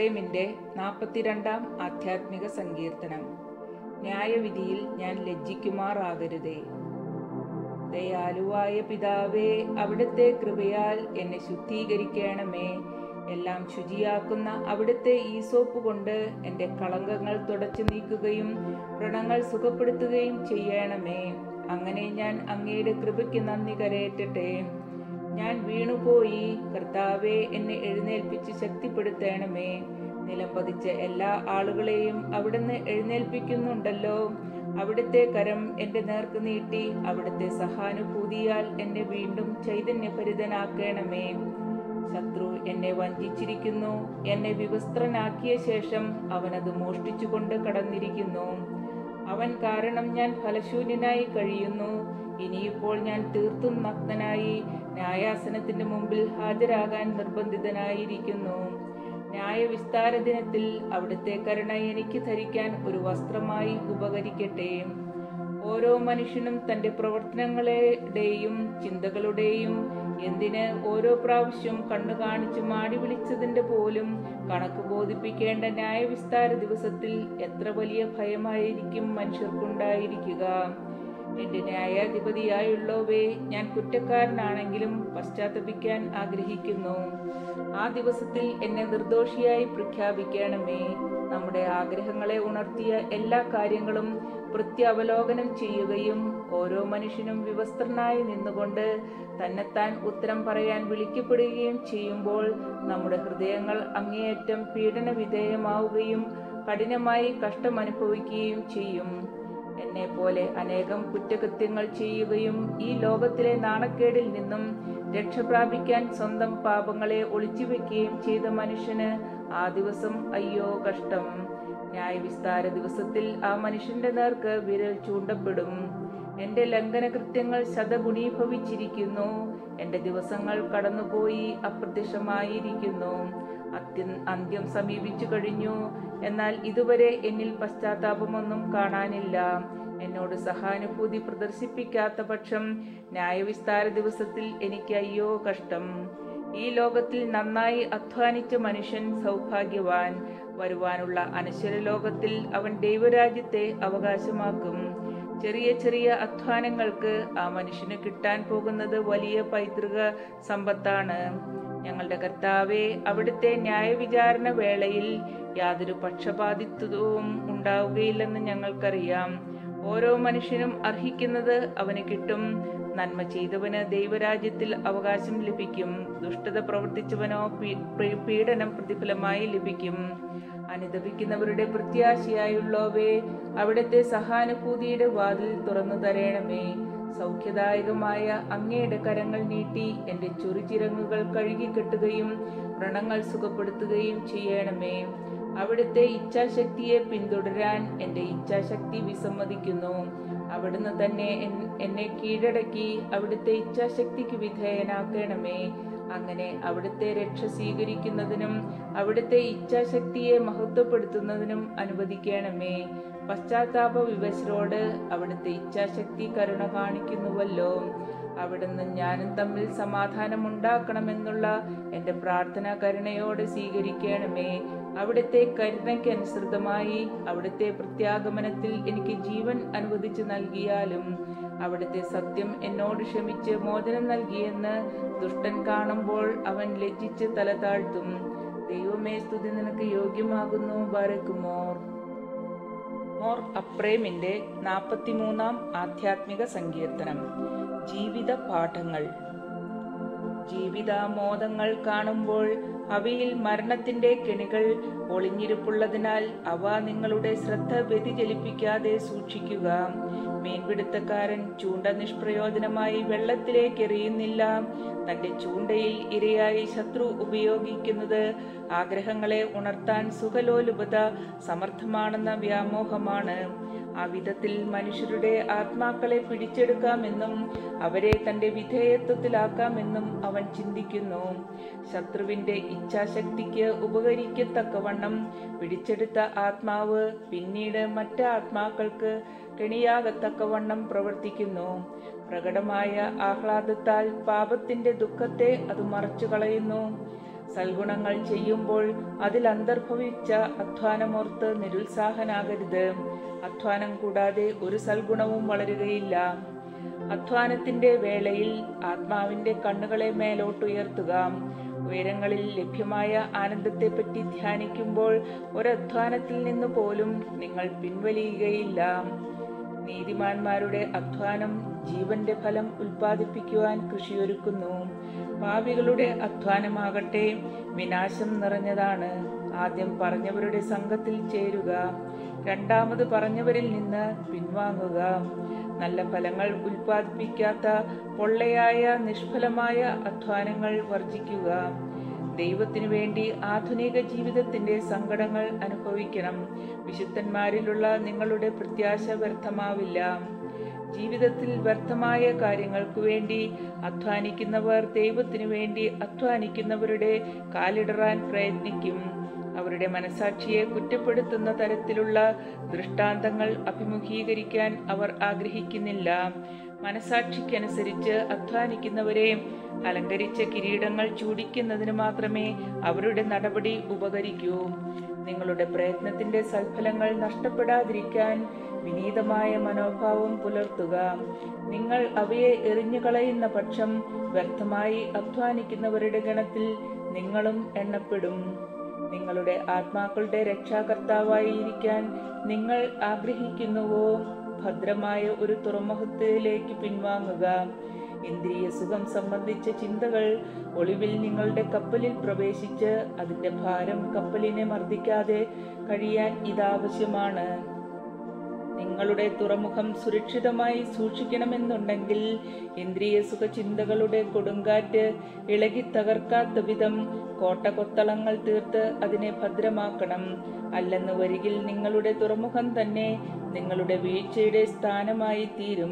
അപ്രേമിന്റെ നാൽപ്പത്തിരണ്ടാം ആധ്യാത്മിക സങ്കീർത്തനം ന്യായവിധിയിൽ ഞാൻ ലജ്ജിക്കുമാറാകരുതേ ദയാലുവായ പിതാവേ അവിടുത്തെ കൃപയാൽ എന്നെ ശുദ്ധീകരിക്കണമേ എല്ലാം ശുചിയാക്കുന്ന അവിടുത്തെ ഈസോപ്പ് കൊണ്ട് എൻ്റെ കളങ്കങ്ങൾ തുടച്ചു നീക്കുകയും വ്രണങ്ങൾ സുഖപ്പെടുത്തുകയും ചെയ്യണമേ അങ്ങനെ ഞാൻ അങ്ങയുടെ കൃപയ്ക്ക് നന്ദി കരയറ്റട്ടെ ഞാൻ വീണുപോയി കർത്താവെ എന്നെ എഴുന്നേൽപ്പിച്ച് ശക്തിപ്പെടുത്തണമേ നിലംപതിച്ച എല്ലാ ആളുകളെയും അവിടുന്ന് എഴുന്നേൽപ്പിക്കുന്നുണ്ടല്ലോ അവിടുത്തെ കരം എൻ്റെ നേർക്ക് നീട്ടി അവിടുത്തെ സഹാനുഭൂതിയാൽ എന്നെ വീണ്ടും ചൈതന്യഭരിതനാക്കണമേ ശത്രു എന്നെ വഞ്ചിച്ചിരിക്കുന്നു എന്നെ വിവസ്ത്രനാക്കിയ ശേഷം അവനത് മോഷ്ടിച്ചുകൊണ്ട് കടന്നിരിക്കുന്നു അവൻ കാരണം ഞാൻ ഫലശൂന്യനായി കഴിയുന്നു ഇനിയിപ്പോൾ ഞാൻ തീർത്തും നഗ്നനായി ന്യായാസനത്തിന്റെ മുമ്പിൽ ഹാജരാകാൻ നിർബന്ധിതനായിരിക്കുന്നു ന്യായവിസ്താര ദിനത്തിൽ അവിടുത്തെ കരുണ എനിക്ക് ധരിക്കാൻ ഒരു വസ്ത്രമായി ഉപകരിക്കട്ടെ ഓരോ മനുഷ്യനും തന്റെ പ്രവർത്തനങ്ങളുടെയും ചിന്തകളുടെയും എന്തിന് ഓരോ പ്രാവശ്യം കണ്ണു കാണിച്ച് മാടി വിളിച്ചതിന്റെ പോലും കണക്ക് ബോധിപ്പിക്കേണ്ട ന്യായവിസ്താര ദിവസത്തിൽ എത്ര വലിയ ഭയമായിരിക്കും മനുഷ്യർക്കുണ്ടായിരിക്കുക എന്റെ ന്യായാധിപതിയായുള്ളവേ ഞാൻ കുറ്റക്കാരനാണെങ്കിലും പശ്ചാത്തപിക്കാൻ ആഗ്രഹിക്കുന്നു ആ ദിവസത്തിൽ എന്നെ നിർദോഷിയായി പ്രഖ്യാപിക്കണമേ നമ്മുടെ ആഗ്രഹങ്ങളെ ഉണർത്തിയ എല്ലാ കാര്യങ്ങളും പ്രത്യാവലോകനം ചെയ്യുകയും ഓരോ മനുഷ്യനും വിവസ്ത്രനായി നിന്നുകൊണ്ട് തന്നെത്താൻ ഉത്തരം പറയാൻ വിളിക്കപ്പെടുകയും ചെയ്യുമ്പോൾ നമ്മുടെ ഹൃദയങ്ങൾ അങ്ങേയറ്റം പീഡന വിധേയമാവുകയും കഠിനമായി കഷ്ടമനുഭവിക്കുകയും ചെയ്യും എന്നെ പോലെ അനേകം കുറ്റകൃത്യങ്ങൾ ചെയ്യുകയും ഈ ലോകത്തിലെ നാണക്കേടിൽ നിന്നും രക്ഷ പ്രാപിക്കാൻ സ്വന്തം പാപങ്ങളെ ഒളിച്ചുവെക്കുകയും ചെയ്ത മനുഷ്യന് ആ ദിവസം അയ്യോ കഷ്ടം ന്യായവിസ്താര ദിവസത്തിൽ ആ മനുഷ്യന്റെ നേർക്ക് വിരൽ ചൂണ്ടപ്പെടും എന്റെ ലംഘന കൃത്യങ്ങൾ ശതഗുണീഭവിച്ചിരിക്കുന്നു എന്റെ ദിവസങ്ങൾ കടന്നുപോയി അപ്രത്യക്ഷമായിരിക്കുന്നു അത്യ അന്ത്യം സമീപിച്ചു കഴിഞ്ഞു എന്നാൽ ഇതുവരെ എന്നിൽ പശ്ചാത്താപമൊന്നും കാണാനില്ല എന്നോട് സഹാനുഭൂതി പ്രദർശിപ്പിക്കാത്ത പക്ഷം ന്യായവിസ്താര ദിവസത്തിൽ എനിക്ക് അയ്യോ കഷ്ടം ഈ ലോകത്തിൽ നന്നായി അധ്വാനിച്ച മനുഷ്യൻ സൗഭാഗ്യവാൻ വരുവാനുള്ള അനശ്വര ലോകത്തിൽ അവൻ ദൈവരാജ്യത്തെ അവകാശമാക്കും ചെറിയ ചെറിയ അധ്വാനങ്ങൾക്ക് ആ മനുഷ്യന് കിട്ടാൻ പോകുന്നത് വലിയ പൈതൃക സമ്പത്താണ് ഞങ്ങളുടെ കർത്താവെ അവിടുത്തെ ന്യായവിചാരണ വേളയിൽ യാതൊരു പക്ഷപാതിത്വവും ഉണ്ടാവുകയില്ലെന്ന് ഞങ്ങൾക്കറിയാം ഓരോ മനുഷ്യനും അർഹിക്കുന്നത് അവന് കിട്ടും നന്മ ചെയ്തവന് ദൈവരാജ്യത്തിൽ അവകാശം ലഭിക്കും ദുഷ്ടത പ്രവർത്തിച്ചവനോ പീഡനം പ്രതിഫലമായി ലഭിക്കും അനുദപിക്കുന്നവരുടെ പ്രത്യാശയായുള്ളവേ അവിടുത്തെ സഹാനുഭൂതിയുടെ വാതിൽ തുറന്നു തരേണമേ സൗഖ്യദായകമായ അങ്ങയുടെ കരങ്ങൾ നീട്ടി എൻ്റെ ചുറിച്ചിരങ്ങുകൾ കഴുകിക്കെട്ടുകയും വ്രണങ്ങൾ സുഖപ്പെടുത്തുകയും ചെയ്യണമേ അവിടുത്തെ ഇച്ഛാശക്തിയെ പിന്തുടരാൻ എൻ്റെ ഇച്ഛാശക്തി വിസമ്മതിക്കുന്നു അവിടുന്ന് തന്നെ എന്നെ കീഴടക്കി അവിടുത്തെ ഇച്ഛാശക്തിക്ക് വിധേയനാക്കണമേ അങ്ങനെ അവിടുത്തെ രക്ഷ സ്വീകരിക്കുന്നതിനും അവിടുത്തെ ഇച്ഛാശക്തിയെ മഹത്വപ്പെടുത്തുന്നതിനും അനുവദിക്കണമേ പശ്ചാത്താപ വിവശരോട് അവിടുത്തെ ഇച്ഛാശക്തി കരുണ കാണിക്കുന്നുവല്ലോ അവിടുന്ന് ഞാനും തമ്മിൽ സമാധാനമുണ്ടാക്കണമെന്നുള്ള എൻ്റെ പ്രാർത്ഥന കരുണയോടെ സ്വീകരിക്കണമേ അവിടുത്തെ കരുണയ്ക്ക് അനുസൃതമായി അവിടുത്തെ പ്രത്യാഗമനത്തിൽ എനിക്ക് ജീവൻ അനുവദിച്ചു നൽകിയാലും അവിടുത്തെ സത്യം എന്നോട് ക്ഷമിച്ച് മോചനം നൽകിയെന്ന് ദുഷ്ടൻ കാണുമ്പോൾ അവൻ ലജ്ജിച്ച് തല താഴ്ത്തും ദൈവമേ സ്തുതി നിനക്ക് യോഗ്യമാകുന്നു ബാരക്കുമോർ മോർ അപ്രേമിന്റെ നാൽപ്പത്തിമൂന്നാം ആധ്യാത്മിക സങ്കീർത്തനം ജീവിത പാഠങ്ങൾ ജീവിതാമോദങ്ങൾ കാണുമ്പോൾ അവയിൽ മരണത്തിന്റെ കെണികൾ ഒളിഞ്ഞിരിപ്പുള്ളതിനാൽ അവ നിങ്ങളുടെ ശ്രദ്ധ വ്യതിചലിപ്പിക്കാതെ സൂക്ഷിക്കുക മീൻപിടുത്തക്കാരൻ ചൂണ്ട നിഷ്പ്രയോജനമായി വെള്ളത്തിലേക്ക് എറിയുന്നില്ല തന്റെ ചൂണ്ടയിൽ ഇരയായി ശത്രു ഉപയോഗിക്കുന്നത് ആഗ്രഹങ്ങളെ ഉണർത്താൻ സുഖലോലുപത സമർത്ഥമാണെന്ന വ്യാമോഹമാണ് ആ വിധത്തിൽ മനുഷ്യരുടെ ആത്മാക്കളെ പിടിച്ചെടുക്കാമെന്നും അവരെ തന്റെ വിധേയത്വത്തിലാക്കാമെന്നും അവൻ ചിന്തിക്കുന്നു ശത്രുവിന്റെ ഇച്ഛാശക്തിക്ക് ഉപകരിക്കത്തക്കവണ്ണം പിടിച്ചെടുത്ത ആത്മാവ് പിന്നീട് മറ്റ് ആത്മാക്കൾക്ക് കെണിയാകത്തക്കവണ്ണം പ്രവർത്തിക്കുന്നു പ്രകടമായ ആഹ്ലാദത്താൽ പാപത്തിന്റെ ദുഃഖത്തെ അത് മറച്ചു കളയുന്നു സൽഗുണങ്ങൾ ചെയ്യുമ്പോൾ അതിൽ അന്തർഭവിച്ച അധ്വാനമോർത്ത് നിരുത്സാഹനാകരുത് അധ്വാനം കൂടാതെ ഒരു സൽഗുണവും വളരുകയില്ല അധ്വാനത്തിന്റെ വേളയിൽ ആത്മാവിന്റെ കണ്ണുകളെ മേലോട്ടുയർത്തുക ഉയരങ്ങളിൽ ലഭ്യമായ ആനന്ദത്തെപ്പറ്റി ധ്യാനിക്കുമ്പോൾ ഒരധ്വാനത്തിൽ നിന്ന് പോലും നിങ്ങൾ പിൻവലിയുകയില്ല നീതിമാന്മാരുടെ അധ്വാനം ജീവന്റെ ഫലം ഉൽപ്പാദിപ്പിക്കുവാൻ കൃഷിയൊരുക്കുന്നു പാവികളുടെ അധ്വാനമാകട്ടെ വിനാശം നിറഞ്ഞതാണ് ആദ്യം പറഞ്ഞവരുടെ സംഘത്തിൽ ചേരുക രണ്ടാമത് പറഞ്ഞവരിൽ നിന്ന് പിൻവാങ്ങുക നല്ല ഫലങ്ങൾ ഉൽപ്പാദിപ്പിക്കാത്ത പൊള്ളയായ നിഷ്ഫലമായ അധ്വാനങ്ങൾ വർജിക്കുക ദൈവത്തിനു വേണ്ടി ആധുനിക ജീവിതത്തിന്റെ സങ്കടങ്ങൾ അനുഭവിക്കണം വിശുദ്ധന്മാരിലുള്ള നിങ്ങളുടെ പ്രത്യാശ വ്യർത്ഥമാവില്ല ജീവിതത്തിൽ വ്യർത്ഥമായ കാര്യങ്ങൾക്കു വേണ്ടി അധ്വാനിക്കുന്നവർ ദൈവത്തിനു വേണ്ടി അധ്വാനിക്കുന്നവരുടെ കാലിടറാൻ പ്രയത്നിക്കും അവരുടെ മനസാക്ഷിയെ കുറ്റപ്പെടുത്തുന്ന തരത്തിലുള്ള ദൃഷ്ടാന്തങ്ങൾ അഭിമുഖീകരിക്കാൻ അവർ ആഗ്രഹിക്കുന്നില്ല മനസാക്ഷിക്കനുസരിച്ച് അധ്വാനിക്കുന്നവരെ അലങ്കരിച്ച കിരീടങ്ങൾ ചൂടിക്കുന്നതിന് മാത്രമേ അവരുടെ നടപടി ഉപകരിക്കൂ നിങ്ങളുടെ പ്രയത്നത്തിന്റെ സൽഫലങ്ങൾ നഷ്ടപ്പെടാതിരിക്കാൻ വിനീതമായ മനോഭാവം പുലർത്തുക നിങ്ങൾ അവയെ എറിഞ്ഞു കളയുന്ന പക്ഷം വ്യർത്ഥമായി അധ്വാനിക്കുന്നവരുടെ ഗണത്തിൽ നിങ്ങളും എണ്ണപ്പെടും നിങ്ങളുടെ ആത്മാക്കളുടെ രക്ഷാകർത്താവായി ഇരിക്കാൻ നിങ്ങൾ ആഗ്രഹിക്കുന്നുവോ ഭദ്രമായ ഒരു തുറമുഖത്തിലേക്ക് പിൻവാങ്ങുക ഇന്ദ്രിയ സുഖം സംബന്ധിച്ച ചിന്തകൾ ഒളിവിൽ നിങ്ങളുടെ കപ്പലിൽ പ്രവേശിച്ച് അതിന്റെ ഭാരം കപ്പലിനെ മർദ്ദിക്കാതെ കഴിയാൻ ഇതാവശ്യമാണ് നിങ്ങളുടെ തുറമുഖം സുരക്ഷിതമായി സൂക്ഷിക്കണമെന്നുണ്ടെങ്കിൽ ഇന്ദ്രിയ സുഖ ചിന്തകളുടെ കൊടുങ്കാറ്റ് ഇളകി തകർക്കാത്ത വിധം കോട്ടകൊത്തളങ്ങൾ തീർത്ത് അതിനെ ഭദ്രമാക്കണം അല്ലെന്ന് വരികിൽ നിങ്ങളുടെ തുറമുഖം തന്നെ നിങ്ങളുടെ വീഴ്ചയുടെ സ്ഥാനമായി തീരും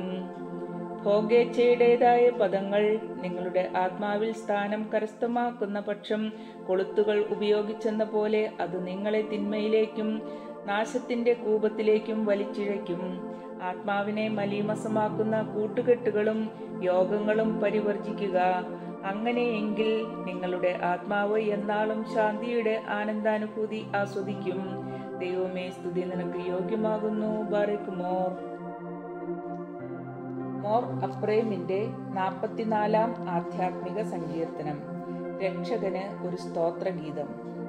ഭോഗേച്ഛയുടേതായ പദങ്ങൾ നിങ്ങളുടെ ആത്മാവിൽ സ്ഥാനം കരസ്ഥമാക്കുന്ന പക്ഷം കൊളുത്തുകൾ ഉപയോഗിച്ചെന്ന പോലെ അത് നിങ്ങളെ തിന്മയിലേക്കും നാശത്തിന്റെ കൂപത്തിലേക്കും വലിച്ചിഴയ്ക്കും ആത്മാവിനെ മലീമസമാക്കുന്ന കൂട്ടുകെട്ടുകളും യോഗങ്ങളും പരിവർജിക്കുക അങ്ങനെയെങ്കിൽ നിങ്ങളുടെ ആത്മാവ് എന്നാളും ശാന്തിയുടെ ആനന്ദാനുഭൂതി ആസ്വദിക്കും ദൈവമേ സ്തുതി നിനക്ക് യോഗ്യമാകുന്നു ബാറിക് മോർ മോർ അപ്രേമിന്റെ നാൽപ്പത്തിനാലാം ആധ്യാത്മിക സങ്കീർത്തനം രക്ഷകന് ഒരു സ്തോത്രഗീതം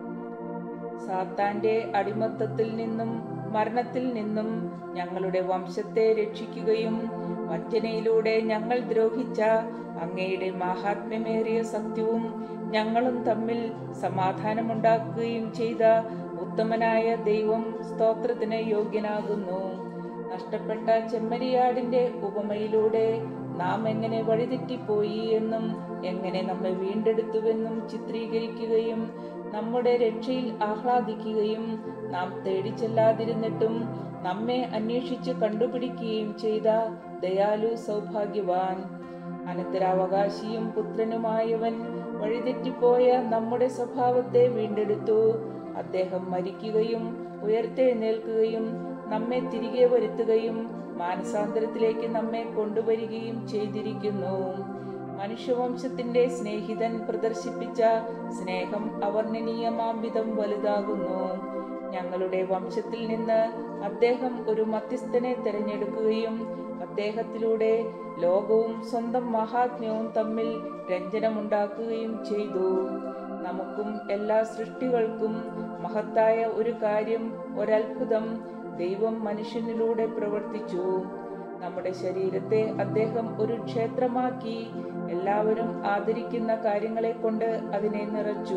സാത്താന്റെ അടിമത്തത്തിൽ നിന്നും മരണത്തിൽ നിന്നും ഞങ്ങളുടെ വംശത്തെ രക്ഷിക്കുകയും വഞ്ചനയിലൂടെ ഞങ്ങൾ ദ്രോഹിച്ച അങ്ങയുടെ മാഹാത്മ്യമേറിയ സത്യവും ഞങ്ങളും തമ്മിൽ സമാധാനമുണ്ടാക്കുകയും ചെയ്ത ഉത്തമനായ ദൈവം സ്തോത്രത്തിന് യോഗ്യനാകുന്നു നഷ്ടപ്പെട്ട ചെമ്മരിയാടിന്റെ ഉപമയിലൂടെ നാം എങ്ങനെ വഴിതെറ്റിപ്പോയി എന്നും എങ്ങനെ നമ്മെ വീണ്ടെടുത്തുവെന്നും ചിത്രീകരിക്കുകയും നമ്മുടെ രക്ഷയിൽ ആഹ്ലാദിക്കുകയും നാം തേടി ചെല്ലാതിരുന്നിട്ടും നമ്മെ അന്വേഷിച്ച് കണ്ടുപിടിക്കുകയും ചെയ്ത ദയാലു സൗഭാഗ്യവാൻ അനന്തരാവകാശിയും പുത്രനുമായവൻ വഴിതെറ്റിപ്പോയ നമ്മുടെ സ്വഭാവത്തെ വീണ്ടെടുത്തു അദ്ദേഹം മരിക്കുകയും ഉയർത്തെഴുന്നേൽക്കുകയും നമ്മെ തിരികെ വരുത്തുകയും മാനസാന്തരത്തിലേക്ക് നമ്മെ കൊണ്ടുവരികയും ചെയ്തിരിക്കുന്നു മനുഷ്യവംശത്തിന്റെ സ്നേഹിതൻ പ്രദർശിപ്പിച്ച സ്നേഹം അവർണ്ണനീയമാംവിധം വലുതാകുന്നു ഞങ്ങളുടെ വംശത്തിൽ നിന്ന് അദ്ദേഹം ഒരു മധ്യസ്ഥനെ തിരഞ്ഞെടുക്കുകയും അദ്ദേഹത്തിലൂടെ ലോകവും സ്വന്തം മഹാത്മ്യവും തമ്മിൽ രഞ്ജനമുണ്ടാക്കുകയും ചെയ്തു നമുക്കും എല്ലാ സൃഷ്ടികൾക്കും മഹത്തായ ഒരു കാര്യം ഒരത്ഭുതം ദൈവം മനുഷ്യനിലൂടെ പ്രവർത്തിച്ചു നമ്മുടെ ശരീരത്തെ അദ്ദേഹം ഒരു ക്ഷേത്രമാക്കി എല്ലാവരും ആദരിക്കുന്ന കാര്യങ്ങളെ കൊണ്ട് അതിനെ നിറച്ചു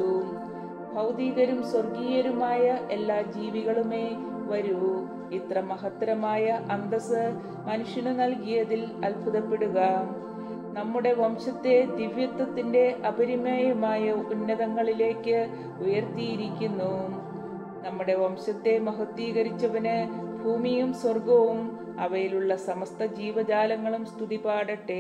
ഭൗതികരും സ്വർഗീയരുമായ എല്ലാ ജീവികളുമേ വരൂ ഇത്ര മഹത്തരമായ അന്തസ് മനുഷ്യന് നൽകിയതിൽ അത്ഭുതപ്പെടുക നമ്മുടെ വംശത്തെ ദിവ്യത്വത്തിന്റെ അപരിമേയമായ ഉന്നതങ്ങളിലേക്ക് ഉയർത്തിയിരിക്കുന്നു നമ്മുടെ വംശത്തെ മഹത്വീകരിച്ചവന് ഭൂമിയും സ്വർഗവും അവയിലുള്ള സമസ്ത ജീവജാലങ്ങളും സ്തുതി പാടട്ടെ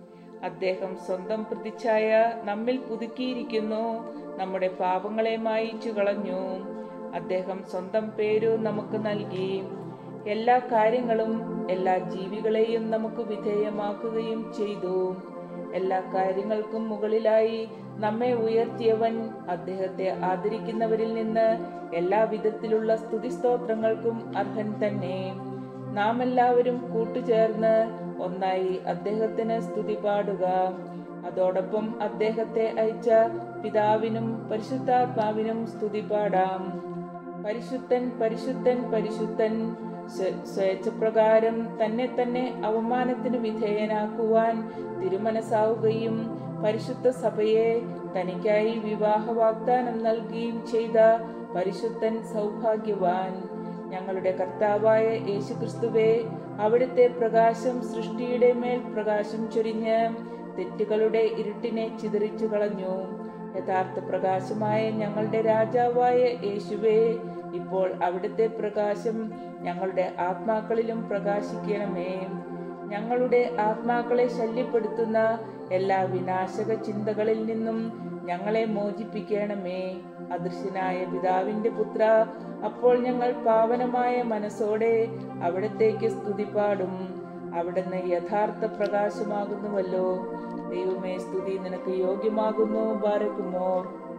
അദ്ദേഹം സ്വന്തം പ്രതിച്ഛായ നമ്മിൽ പുതുക്കിയിരിക്കുന്നു നമ്മുടെ പാപങ്ങളെ മായിച്ചു കളഞ്ഞു അദ്ദേഹം സ്വന്തം പേരു നമുക്ക് നൽകി എല്ലാ കാര്യങ്ങളും എല്ലാ ജീവികളെയും നമുക്ക് വിധേയമാക്കുകയും ചെയ്തു എല്ലാ കാര്യങ്ങൾക്കും മുകളിലായി നമ്മെ ഉയർത്തിയവൻ അദ്ദേഹത്തെ ആദരിക്കുന്നവരിൽ നിന്ന് എല്ലാ വിധത്തിലുള്ള സ്തുതിസ്തോത്രങ്ങൾക്കും അർഹൻ തന്നെ നാം എല്ലാവരും കൂട്ടുചേർന്ന് ഒന്നായി അദ്ദേഹത്തിന് സ്തുതി പാടുക അതോടൊപ്പം അദ്ദേഹത്തെ അയച്ച പിതാവിനും പരിശുദ്ധാത്മാവിനും സ്തുതി പാടാം പരിശുദ്ധൻ പരിശുദ്ധൻ പരിശുദ്ധൻ സ്വ- സ്വേച്ഛപ്രകാരം തന്നെ തന്നെ അവമാനത്തിന് വിധേയനാക്കുവാൻ തിരുമനസാവുകയും പരിശുദ്ധ സഭയെ തനിക്കായി വിവാഹ വാഗ്ദാനം നൽകുകയും ചെയ്ത പരിശുദ്ധൻ സൗഭാഗ്യവാൻ ഞങ്ങളുടെ കർത്താവായ യേശുക്രിസ്തുവേ അവിടുത്തെ പ്രകാശം സൃഷ്ടിയുടെ മേൽ പ്രകാശം ചൊരിഞ്ഞ് തെറ്റുകളുടെ ഇരുട്ടിനെ ചിതറിച്ചു കളഞ്ഞു യഥാർത്ഥ പ്രകാശമായ ഞങ്ങളുടെ രാജാവായ യേശുവേ ഇപ്പോൾ അവിടുത്തെ പ്രകാശം ഞങ്ങളുടെ ആത്മാക്കളിലും പ്രകാശിക്കണമേ ഞങ്ങളുടെ ആത്മാക്കളെ ശല്യപ്പെടുത്തുന്ന എല്ലാ വിനാശക ചിന്തകളിൽ നിന്നും ഞങ്ങളെ മോചിപ്പിക്കണമേ അദൃശ്യനായ പിതാവിന്റെ പുത്ര അപ്പോൾ ഞങ്ങൾ പാവനമായ മനസ്സോടെ അവിടത്തേക്ക് സ്തുതി പാടും അവിടുന്ന് യഥാർത്ഥ പ്രകാശമാകുന്നുവല്ലോ ദൈവമേ സ്തുതി നിനക്ക് യോഗ്യമാകുന്നു ബാരക്കുമോർ